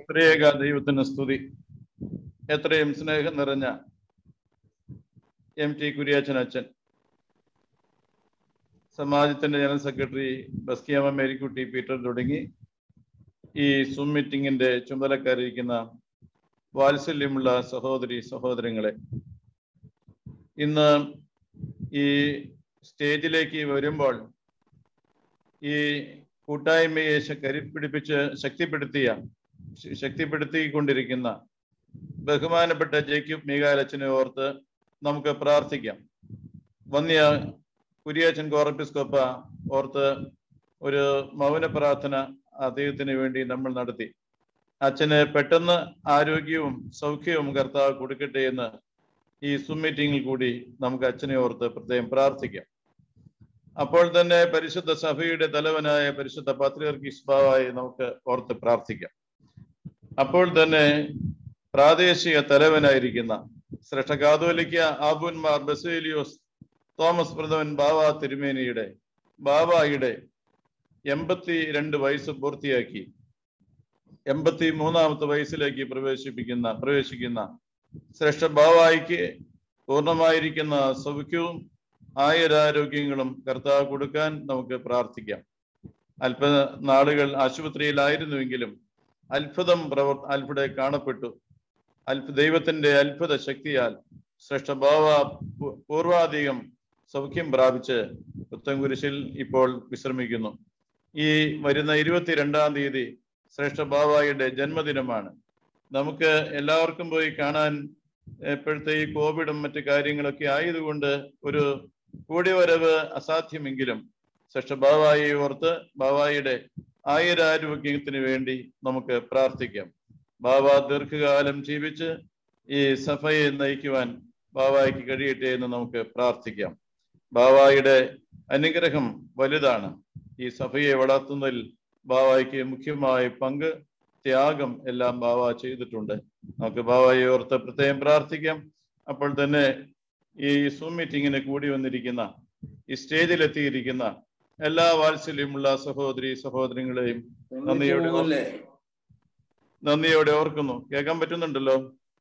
ത്രിയേക ദൈവത്തിന് സ്തുതി എത്രയും സ്നേഹം നിറഞ്ഞ എം ടി കുര്യാച്ചൻ അച്ഛൻ സമാജത്തിന്റെ ജനറൽ സെക്രട്ടറി ബസ്കിയാമ മേരിക്കുട്ടി പീറ്റർ തുടങ്ങി ഈ സൂം മീറ്റിംഗിന്റെ ചുമതലക്കാരിരിക്കുന്ന വാത്സല്യമുള്ള സഹോദരി സഹോദരങ്ങളെ ഇന്ന് ഈ സ്റ്റേജിലേക്ക് വരുമ്പോൾ ഈ കൂട്ടായ്മയെ ശ- കരുപ്പിടിപ്പിച്ച് ശക്തിപ്പെടുത്തിയ ശ- ശക്തിപ്പെടുത്തിക്കൊണ്ടിരിക്കുന്ന ബഹുമാനപ്പെട്ട ജേക്യൂബ് മീകാലച്ചനെ ഓർത്ത് നമുക്ക് പ്രാർത്ഥിക്കാം വന്യ കുര്യാച്ചൻ കോറപ്പിസ്കോപ്പ ഓർത്ത് ഒരു മൗന പ്രാർത്ഥന അദ്ദേഹത്തിന് വേണ്ടി നമ്മൾ നടത്തി അച്ഛന് പെട്ടെന്ന് ആരോഗ്യവും സൗഖ്യവും കർത്താവ് കൊടുക്കട്ടെ എന്ന് ഈ സും മീറ്റിംഗിൽ കൂടി നമുക്ക് അച്ഛനെ ഓർത്ത് പ്രത്യേകം പ്രാർത്ഥിക്കാം അപ്പോൾ തന്നെ പരിശുദ്ധ സഭയുടെ തലവനായ പരിശുദ്ധ പാത്രിയർക്കിസ്ബാവായി നമുക്ക് ഓർത്ത് പ്രാർത്ഥിക്കാം അപ്പോൾ തന്നെ പ്രാദേശിക തലവനായിരിക്കുന്ന ശ്രേഷ്ഠ കാതോലിക്ക ആബുന്മാർ ബസേലിയോസ് തോമസ് പ്രഥമൻ ബാവ തിരുമേനിയുടെ ബാവായുടെ എൺപത്തി രണ്ട് വയസ്സ് പൂർത്തിയാക്കി എൺപത്തി മൂന്നാമത്തെ വയസ്സിലേക്ക് പ്രവേശിപ്പിക്കുന്ന പ്രവേശിക്കുന്ന ശ്രേഷ്ഠ ബാവായിക്ക് പൂർണ്ണമായിരിക്കുന്ന സൗഖ്യവും ആയുരാരോഗ്യങ്ങളും കർത്താവ് കൊടുക്കാൻ നമുക്ക് പ്രാർത്ഥിക്കാം അല്പ നാളുകൾ ആശുപത്രിയിലായിരുന്നുവെങ്കിലും അത്ഭുതം പ്രവർ അത്ഭുത കാണപ്പെട്ടു അത്ഭുത ദൈവത്തിന്റെ അത്ഭുത ശക്തിയാൽ ശ്രേഷ്ഠ ബാവ പൂ- പൂർവാധികം സൗഖ്യം പ്രാപിച്ച് പുത്തൻകുരിശിൽ ഇപ്പോൾ വിശ്രമിക്കുന്നു ഈ വരുന്ന ഇരുപത്തിരണ്ടാം തീയതി ശ്രേഷ്ഠ ബാവായുടെ ജന്മദിനമാണ് നമുക്ക് എല്ലാവർക്കും പോയി കാണാൻ ഇപ്പോഴത്തെ ഈ കോവിഡും മറ്റു കാര്യങ്ങളൊക്കെ ആയതുകൊണ്ട് ഒരു കൂടിവരവ് അസാധ്യമെങ്കിലും ശ്രേഷ്ഠ ബാവായി ഓർത്ത് ബാവായിയുടെ ആയുരാരോഗ്യത്തിന് വേണ്ടി നമുക്ക് പ്രാർത്ഥിക്കാം ബാബ ദീർഘകാലം ജീവിച്ച് ഈ സഭയെ നയിക്കുവാൻ ബാവായിക്ക് കഴിയട്ടെ എന്ന് നമുക്ക് പ്രാർത്ഥിക്കാം ബാവായുടെ അനുഗ്രഹം വലുതാണ് ഈ സഭയെ വളർത്തുന്നതിൽ ബാവായിക്ക് മുഖ്യമായ പങ്ക് ത്യാഗം എല്ലാം ബാവ ചെയ്തിട്ടുണ്ട് നമുക്ക് ബാവായെ ഓർത്ത് പ്രത്യേകം പ്രാർത്ഥിക്കാം അപ്പോൾ തന്നെ ഈ സൂം മീറ്റിങ്ങിന് കൂടി വന്നിരിക്കുന്ന ഈ സ്റ്റേജിലെത്തിയിരിക്കുന്ന എല്ലാ വാത്സല്യമുള്ള സഹോദരി സഹോദരങ്ങളെയും നന്ദിയോടെ പോവല്ലേ? നന്ദിയോടെ ഓർക്കുന്നു കേൾക്കാൻ പറ്റുന്നുണ്ടല്ലോ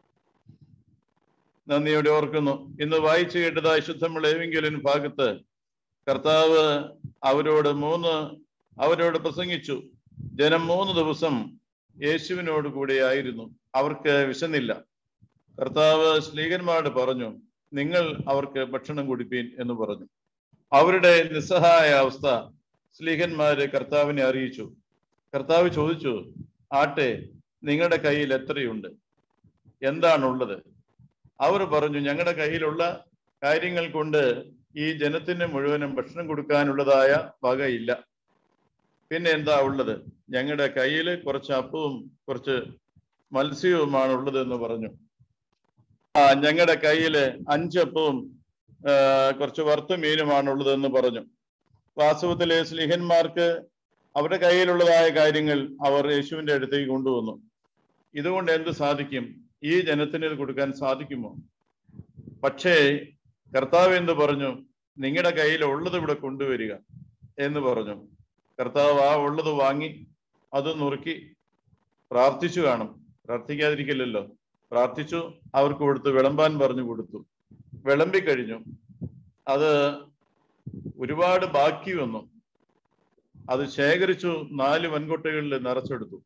നന്ദിയോടെ ഓർക്കുന്നു ഇന്ന് വായിച്ചു കേട്ടതായ ശുദ്ധമുള്ള ഏതെങ്കിലും ഭാഗത്ത് കർത്താവ് അവരോട് മൂന്ന് അവരോട് പ്രസംഗിച്ചു ജനം മൂന്ന് ദിവസം യേശുവിനോട് കൂടെ ആയിരുന്നു അവർക്ക് വിശന്നില്ല കർത്താവ് സ്ലീഹന്മാരോട് പറഞ്ഞു നിങ്ങൾ അവർക്ക് ഭക്ഷണം കൊടുപ്പീൻ എന്ന് പറഞ്ഞു അവരുടെ നിസ്സഹായ അവസ്ഥ സ്ലീഹന്മാര് കർത്താവിനെ അറിയിച്ചു കർത്താവ് ചോദിച്ചു ആട്ടെ നിങ്ങളുടെ കയ്യിൽ എത്രയുണ്ട് എന്താണുള്ളത് അവർ പറഞ്ഞു ഞങ്ങളുടെ കയ്യിലുള്ള കാര്യങ്ങൾ കൊണ്ട് ഈ ജനത്തിന് മുഴുവനും ഭക്ഷണം കൊടുക്കാനുള്ളതായ വകയില്ല പിന്നെ എന്താ ഉള്ളത് ഞങ്ങളുടെ കയ്യിൽ കുറച്ച് അപ്പവും കുറച്ച് മത്സ്യവുമാണ് ഉള്ളത് എന്ന് പറഞ്ഞു ആ ഞങ്ങളുടെ കയ്യില് അഞ്ചപ്പവും ആ, കുറച്ച് വറുത്ത മീനുമാണ് ഉള്ളത് എന്ന് പറഞ്ഞു വാസ്തവത്തിലെ സ്ലിഹന്മാർക്ക് അവരുടെ കയ്യിലുള്ളതായ കാര്യങ്ങൾ അവർ യേശുവിന്റെ അടുത്തേക്ക് കൊണ്ടുവന്നു ഇതുകൊണ്ട് എന്ത് സാധിക്കും ഈ ജനത്തിന് ഇത് കൊടുക്കാൻ സാധിക്കുമോ പക്ഷേ കർത്താവ് എന്ത് പറഞ്ഞു നിങ്ങളുടെ കയ്യിൽ ഉള്ളത് ഇവിടെ കൊണ്ടുവരിക എന്ന് പറഞ്ഞു കർത്താവ് ആ ഉള്ളത് വാങ്ങി അത് നുറുക്കി പ്രാർത്ഥിച്ചു കാണും പ്രാർത്ഥിക്കാതിരിക്കില്ലല്ലോ പ്രാർത്ഥിച്ചു അവർക്ക് കൊടുത്തു വിളമ്പാൻ പറഞ്ഞു കൊടുത്തു വിളമ്പി കഴിഞ്ഞു അത് ഒരുപാട് ബാക്കി വന്നു അത് ശേഖരിച്ചു നാല് വൻകൊട്ടകളിൽ നിറച്ചെടുത്തു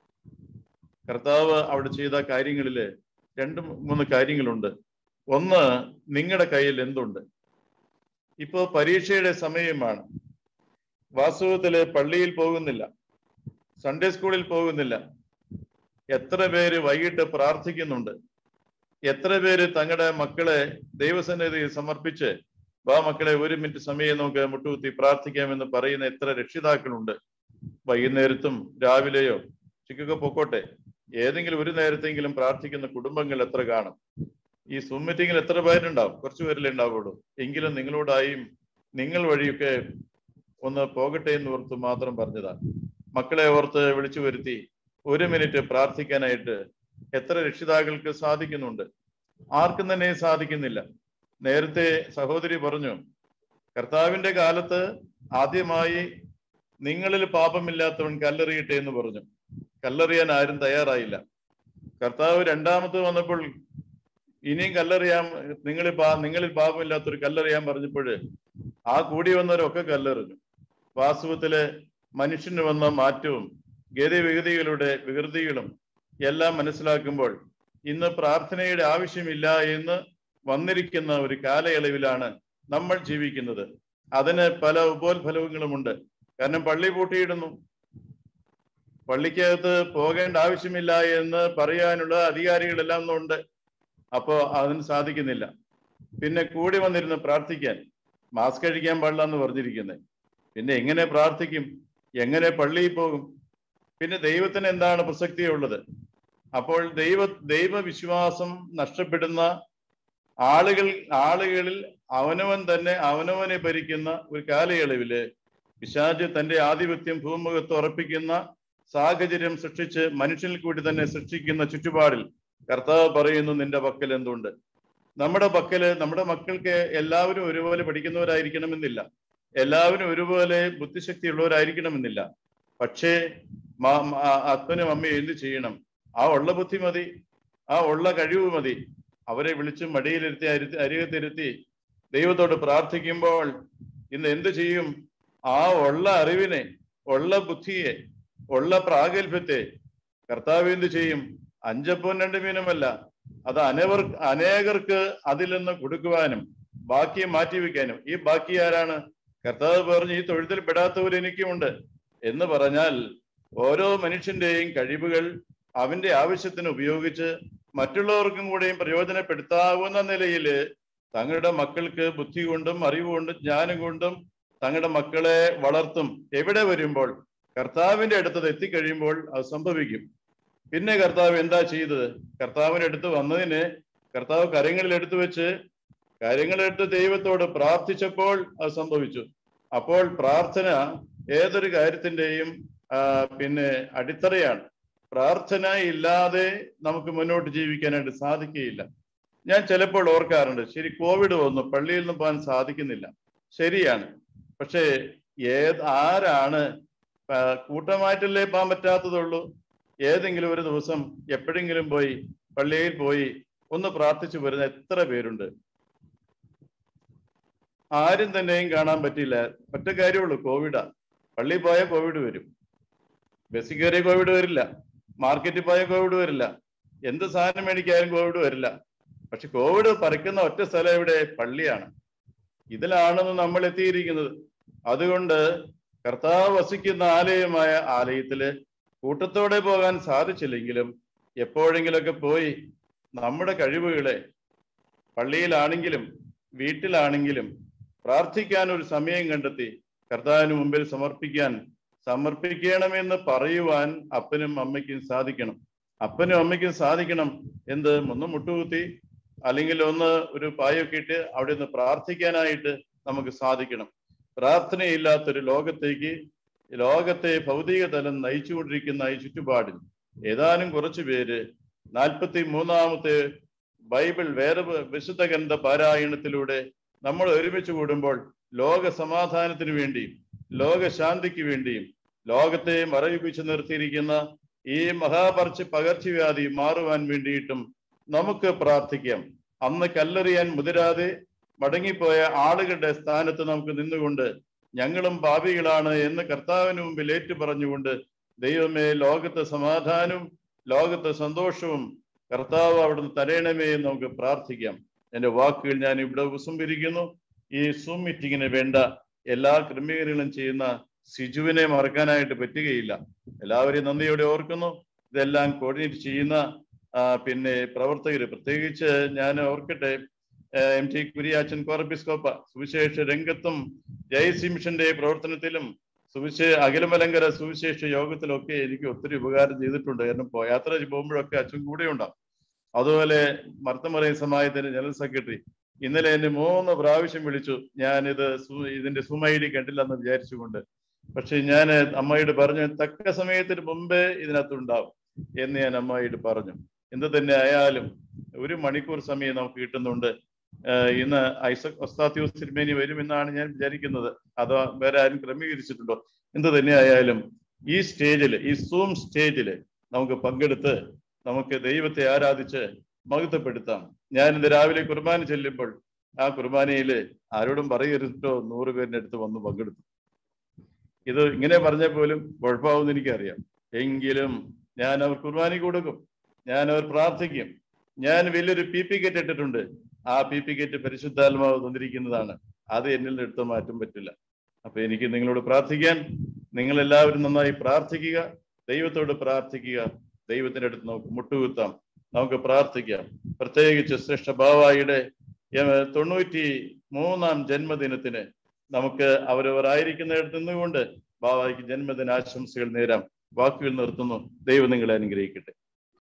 കർത്താവ് അവിടെ ചെയ്ത കാര്യങ്ങളില് രണ്ട് മൂന്ന് കാര്യങ്ങളുണ്ട് ഒന്ന് നിങ്ങളുടെ കയ്യിൽ എന്തുണ്ട് ഇപ്പോ പരീക്ഷയുടെ സമയമാണ് വാസ്തവത്തില് പള്ളിയിൽ പോകുന്നില്ല സൺഡേ സ്കൂളിൽ പോകുന്നില്ല എത്ര പേര് വൈകിട്ട് പ്രാർത്ഥിക്കുന്നുണ്ട് എത്ര പേര് തങ്ങളുടെ മക്കളെ ദൈവസന്നിധിയിൽ സമർപ്പിച്ച് വാ മക്കളെ ഒരു മിനിറ്റ് സമയം നമുക്ക് മുട്ടുകുത്തി പ്രാർത്ഥിക്കാമെന്ന് പറയുന്ന എത്ര രക്ഷിതാക്കളുണ്ട് വൈകുന്നേരത്തും രാവിലെയോ ഉച്ചയ്ക്കൊക്കെ പൊക്കോട്ടെ ഏതെങ്കിലും ഒരു നേരത്തെങ്കിലും പ്രാർത്ഥിക്കുന്ന കുടുംബങ്ങൾ എത്ര കാണും ഈ സൂം മീറ്റിംഗിൽ എത്ര പേരുണ്ടാവും കുറച്ചു പേരല്ലേ ഉണ്ടാവുള്ളൂ എങ്കിലും നിങ്ങളോടായും നിങ്ങൾ വഴിയൊക്കെ ഒന്ന് പോകട്ടെ എന്ന് ഓർത്ത് മാത്രം പറഞ്ഞതാ മക്കളെ ഓർത്ത് വിളിച്ചു വരുത്തി ഒരു മിനിറ്റ് പ്രാർത്ഥിക്കാനായിട്ട് എത്ര രക്ഷിതാക്കൾക്ക് സാധിക്കുന്നുണ്ട് ആർക്കും തന്നെ സാധിക്കുന്നില്ല നേരത്തെ സഹോദരി പറഞ്ഞു കർത്താവിന്റെ കാലത്ത് ആദ്യമായി നിങ്ങളിൽ പാപമില്ലാത്തവൻ കല്ലെറിയട്ടെ എന്ന് പറഞ്ഞു കല്ലെറിയാൻ ആരും തയ്യാറായില്ല കർത്താവ് രണ്ടാമത് വന്നപ്പോൾ ഇനിയും കല്ലെറിയാൻ നിങ്ങളിൽ പാ നിങ്ങളിൽ പാപമില്ലാത്തൊരു കല്ലെറിയാൻ പറഞ്ഞപ്പോൾ ആ കൂടി വന്നവരൊക്കെ കല്ലെറിഞ്ഞു വാസ്തവത്തില് മനുഷ്യന് വന്ന മാറ്റവും ഗതിവിഗതികളുടെ വികൃതികളും എല്ലാം മനസ്സിലാക്കുമ്പോൾ ഇന്ന് പ്രാർത്ഥനയുടെ ആവശ്യമില്ല എന്ന് വന്നിരിക്കുന്ന ഒരു കാലയളവിലാണ് നമ്മൾ ജീവിക്കുന്നത് അതിന് പല ഉപോത്ഫലങ്ങളുമുണ്ട് കാരണം പള്ളി പൂട്ടിയിടുന്നു പള്ളിക്കകത്ത് പോകേണ്ട ആവശ്യമില്ല എന്ന് പറയാനുള്ള അധികാരികളെല്ലാം ഉണ്ട് അപ്പോ അതിന് സാധിക്കുന്നില്ല പിന്നെ കൂടി വന്നിരുന്ന് പ്രാർത്ഥിക്കാൻ മാസ്ക് കഴിക്കാൻ പാടില്ല എന്ന് പറഞ്ഞിരിക്കുന്നത് പിന്നെ എങ്ങനെ പ്രാർത്ഥിക്കും എങ്ങനെ പള്ളിയിൽ പോകും പിന്നെ ദൈവത്തിന് എന്താണ് പ്രസക്തിയുള്ളത് അപ്പോൾ ദൈവ ദൈവവിശ്വാസം നഷ്ടപ്പെടുന്ന ആളുകൾ ആളുകളിൽ അവനവൻ തന്നെ അവനവനെ ഭരിക്കുന്ന ഒരു കാലയളവില് പിശാച് തന്റെ ആധിപത്യം ഭൂമുഖത്ത് ഉറപ്പിക്കുന്ന സാഹചര്യം സൃഷ്ടിച്ച് മനുഷ്യനിൽ കൂടി തന്നെ സൃഷ്ടിക്കുന്ന ചുറ്റുപാടിൽ കർത്താവ് പറയുന്നു നിന്റെ പക്കൽ എന്തുണ്ട് നമ്മുടെ പക്കല് നമ്മുടെ മക്കൾക്ക് എല്ലാവരും ഒരുപോലെ പഠിക്കുന്നവരായിരിക്കണമെന്നില്ല എല്ലാവരും ഒരുപോലെ ബുദ്ധിശക്തി ഉള്ളവരായിരിക്കണമെന്നില്ല പക്ഷേ അപ്പനും അമ്മയും എന്ത് ചെയ്യണം ആ ഉള്ള ബുദ്ധി മതി ആ ഉള്ള കഴിവ് മതി അവരെ വിളിച്ച് മടിയിലിരുത്തി അരുത്തി അരികത്തിരുത്തി ദൈവത്തോട് പ്രാർത്ഥിക്കുമ്പോൾ ഇന്ന് എന്ത് ചെയ്യും ആ ഉള്ള അറിവിനെ ഉള്ള ബുദ്ധിയെ ഉള്ള പ്രാഗൽഭ്യത്തെ കർത്താവ് എന്ത് ചെയ്യും അഞ്ചപ്പവും രണ്ട് മീനുമല്ല അത് അനവർ അനേകർക്ക് അതിൽ നിന്ന് കൊടുക്കുവാനും ബാക്കി മാറ്റിവെക്കാനും ഈ ബാക്കി ആരാണ് കർത്താവ് പറഞ്ഞു ഈ തൊഴുത്തിൽ പെടാത്തവർ എനിക്കുമുണ്ട് എന്ന് പറഞ്ഞാൽ ഓരോ മനുഷ്യന്റെയും കഴിവുകൾ അവന്റെ ആവശ്യത്തിന് ഉപയോഗിച്ച് മറ്റുള്ളവർക്കും കൂടെയും പ്രയോജനപ്പെടുത്താവുന്ന നിലയിൽ തങ്ങളുടെ മക്കൾക്ക് ബുദ്ധി കൊണ്ടും അറിവ് കൊണ്ടും ജ്ഞാനം കൊണ്ടും തങ്ങളുടെ മക്കളെ വളർത്തും എവിടെ വരുമ്പോൾ കർത്താവിന്റെ അടുത്തത് എത്തിക്കഴിയുമ്പോൾ അത് സംഭവിക്കും പിന്നെ കർത്താവ് എന്താ ചെയ്തത് കർത്താവിന്റെ അടുത്ത് വന്നതിന് കർത്താവ് കരങ്ങളിൽ എടുത്തു വെച്ച് കാര്യങ്ങളെടുത്ത് ദൈവത്തോട് പ്രാർത്ഥിച്ചപ്പോൾ അത് സംഭവിച്ചു അപ്പോൾ പ്രാർത്ഥന ഏതൊരു കാര്യത്തിന്റെയും പിന്നെ അടിത്തറയാണ് പ്രാർത്ഥന ഇല്ലാതെ നമുക്ക് മുന്നോട്ട് ജീവിക്കാനായിട്ട് സാധിക്കുകയില്ല ഞാൻ ചിലപ്പോൾ ഓർക്കാറുണ്ട് ശരി കോവിഡ് വന്നു പള്ളിയിൽ നിന്ന് പോകാൻ സാധിക്കുന്നില്ല ശരിയാണ് പക്ഷേ ഏത് ആരാണ് കൂട്ടമായിട്ടല്ലേ പോകാൻ പറ്റാത്തതുള്ളൂ ഏതെങ്കിലും ഒരു ദിവസം എപ്പോഴെങ്കിലും പോയി പള്ളിയിൽ പോയി ഒന്ന് പ്രാർത്ഥിച്ചു വരുന്ന എത്ര പേരുണ്ട് ആരും തന്നെയും കാണാൻ പറ്റില്ല ഒറ്റ കാര്യമുള്ളൂ കോവിഡാ പള്ളിയിൽ പോയാൽ കോവിഡ് വരും ബസ്സിൽ കയറിയ കോവിഡ് വരില്ല മാർക്കറ്റിൽ പോയാൽ കോവിഡ് വരില്ല എന്ത് സാധനം മേടിക്കാനും കോവിഡ് വരില്ല പക്ഷെ കോവിഡ് പറിക്കുന്ന ഒറ്റ സ്ഥലം ഇവിടെ പള്ളിയാണ് ഇതിലാണെന്ന് നമ്മൾ എത്തിയിരിക്കുന്നത് അതുകൊണ്ട് കർത്താവ് വസിക്കുന്ന ആലയമായ ആലയത്തില് കൂട്ടത്തോടെ പോകാൻ സാധിച്ചില്ലെങ്കിലും എപ്പോഴെങ്കിലൊക്കെ പോയി നമ്മുടെ കഴിവുകളെ പള്ളിയിലാണെങ്കിലും വീട്ടിലാണെങ്കിലും പ്രാർത്ഥിക്കാൻ ഒരു സമയം കണ്ടെത്തി കർത്താവിന് മുമ്പിൽ സമർപ്പിക്കാൻ സമർപ്പിക്കണമെന്ന് പറയുവാൻ അപ്പനും അമ്മയ്ക്കും സാധിക്കണം അപ്പനും അമ്മയ്ക്കും സാധിക്കണം എന്ത് ഒന്ന് മുട്ടുകുത്തി അല്ലെങ്കിൽ ഒന്ന് ഒരു പായൊക്കെ ഇട്ട് അവിടെ നിന്ന് പ്രാർത്ഥിക്കാനായിട്ട് നമുക്ക് സാധിക്കണം പ്രാർത്ഥനയില്ലാത്തൊരു ലോകത്തേക്ക് ലോകത്തെ ഭൗതിക തലം നയിച്ചുകൊണ്ടിരിക്കുന്ന ഈ ചുറ്റുപാടിൽ ഏതാനും കുറച്ചു പേര് നാൽപ്പത്തി മൂന്നാമത്തെ ബൈബിൾ വേറെ വിശുദ്ധ ഗ്രന്ഥ പാരായണത്തിലൂടെ നമ്മൾ ഒരുമിച്ച് കൂടുമ്പോൾ ലോക സമാധാനത്തിന് വേണ്ടിയും ലോകശാന്തിക്ക് വേണ്ടിയും ലോകത്തെ മറവിപ്പിച്ച് നിർത്തിയിരിക്കുന്ന ഈ മഹാപർച്ച് പകർച്ചവ്യാധി മാറുവാൻ വേണ്ടിയിട്ടും നമുക്ക് പ്രാർത്ഥിക്കാം അന്ന് കല്ലെറിയാൻ മുതിരാതെ മടങ്ങിപ്പോയ ആളുകളുടെ സ്ഥാനത്ത് നമുക്ക് നിന്നുകൊണ്ട് ഞങ്ങളും പാപികളാണ് എന്ന് കർത്താവിന് മുമ്പിൽ ഏറ്റു പറഞ്ഞുകൊണ്ട് ദൈവമേ ലോകത്തെ സമാധാനവും ലോകത്തെ സന്തോഷവും കർത്താവ് അവിടുന്ന് തരയണമേ എന്ന് നമുക്ക് പ്രാർത്ഥിക്കാം എന്റെ വാക്കുകൾ ഞാൻ ഇവിടെ ഉപസംഹരിക്കുന്നു ഈ സൂം മീറ്റിങ്ങിന് വേണ്ട എല്ലാ ക്രമീകരണങ്ങളും ചെയ്യുന്ന സിജുവിനെ മറക്കാനായിട്ട് പറ്റുകയില്ല എല്ലാവരെയും നന്ദിയോടെ ഓർക്കുന്നു ഇതെല്ലാം കോർഡിനേറ്റ് ചെയ്യുന്ന പിന്നെ പ്രവർത്തകർ പ്രത്യേകിച്ച് ഞാൻ ഓർക്കട്ടെ എം ടി കുരിയാച്ചൻ കോർബിസ്കോപ്പ സുവിശേഷ രംഗത്തും ജയസി മിഷന്റെ പ്രവർത്തനത്തിലും സുവിശേ അഖിലമലങ്കര സുവിശേഷ യോഗത്തിലൊക്കെ എനിക്ക് ഒത്തിരി ഉപകാരം ചെയ്തിട്ടുണ്ട് കാരണം യാത്ര പോകുമ്പോഴൊക്കെ അച്ഛൻ കൂടെ ഉണ്ടാവും അതുപോലെ മർത്തമറയും സമാജത്തിന്റെ ജനറൽ സെക്രട്ടറി ഇന്നലെ എന്നെ മൂന്ന് പ്രാവശ്യം വിളിച്ചു ഞാനിത് ഇതിന്റെ സുമ ഐ ഡി കണ്ടില്ലെന്ന് വിചാരിച്ചുകൊണ്ട് പക്ഷെ ഞാൻ അമ്മയോട് പറഞ്ഞു തക്ക സമയത്തിന് മുമ്പേ ഇതിനകത്തുണ്ടാവും എന്ന് ഞാൻ അമ്മയോട് പറഞ്ഞു എന്ത് തന്നെ ആയാലും ഒരു മണിക്കൂർ സമയം നമുക്ക് കിട്ടുന്നുണ്ട് ഇന്ന് ഐസക് ഒസ്താത്യൂസ് തിരുമേനി വരുമെന്നാണ് ഞാൻ വിചാരിക്കുന്നത് അതോ വേറെ ആരും ക്രമീകരിച്ചിട്ടുണ്ടോ എന്ത് തന്നെ ആയാലും ഈ സ്റ്റേജിൽ ഈ സൂം സ്റ്റേജിൽ നമുക്ക് പങ്കെടുത്ത് നമുക്ക് ദൈവത്തെ ആരാധിച്ച് മഹത്വപ്പെടുത്താം ഞാൻ ഇന്ന് രാവിലെ കുർബാന ചെല്ലുമ്പോൾ ആ കുർബാനയില് ആരോടും പറയരുതോ നൂറ് പേരിന്റെ അടുത്ത് വന്ന് പങ്കെടുത്തു ഇത് ഇങ്ങനെ പറഞ്ഞ പോലും കുഴപ്പമാവുമെന്ന് എനിക്കറിയാം എങ്കിലും ഞാൻ അവർ കുർബാന കൊടുക്കും ഞാൻ അവർ പ്രാർത്ഥിക്കും ഞാൻ വലിയൊരു പി പി കെറ്റ് ഇട്ടിട്ടുണ്ട് ആ പി പി കെറ്റ് പരിശുദ്ധാത്മാവ് തന്നിരിക്കുന്നതാണ് അത് എന്നിൽ നിന്ന് എടുത്തു മാറ്റാൻ പറ്റില്ല അപ്പൊ എനിക്ക് നിങ്ങളോട് പ്രാർത്ഥിക്കാൻ നിങ്ങൾ എല്ലാവരും നന്നായി പ്രാർത്ഥിക്കുക ദൈവത്തോട് പ്രാർത്ഥിക്കുക ദൈവത്തിന്റെ അടുത്ത് നമുക്ക് മുട്ടുകുത്താം നമുക്ക് പ്രാർത്ഥിക്കാം പ്രത്യേകിച്ച് ശ്രേഷ്ഠ ബാവായിയുടെ ഏഹ്, തൊണ്ണൂറ്റി മൂന്നാം ജന്മദിനത്തിന് നമുക്ക് അവരവർ ആയിരിക്കുന്നിടത്ത് നിന്നുകൊണ്ട് ബാവായിക്ക് ജന്മദിന ആശംസകൾ നേരാം വാക്കുകൾ നിർത്തുന്നു ദൈവം നിങ്ങളെ അനുഗ്രഹിക്കട്ടെ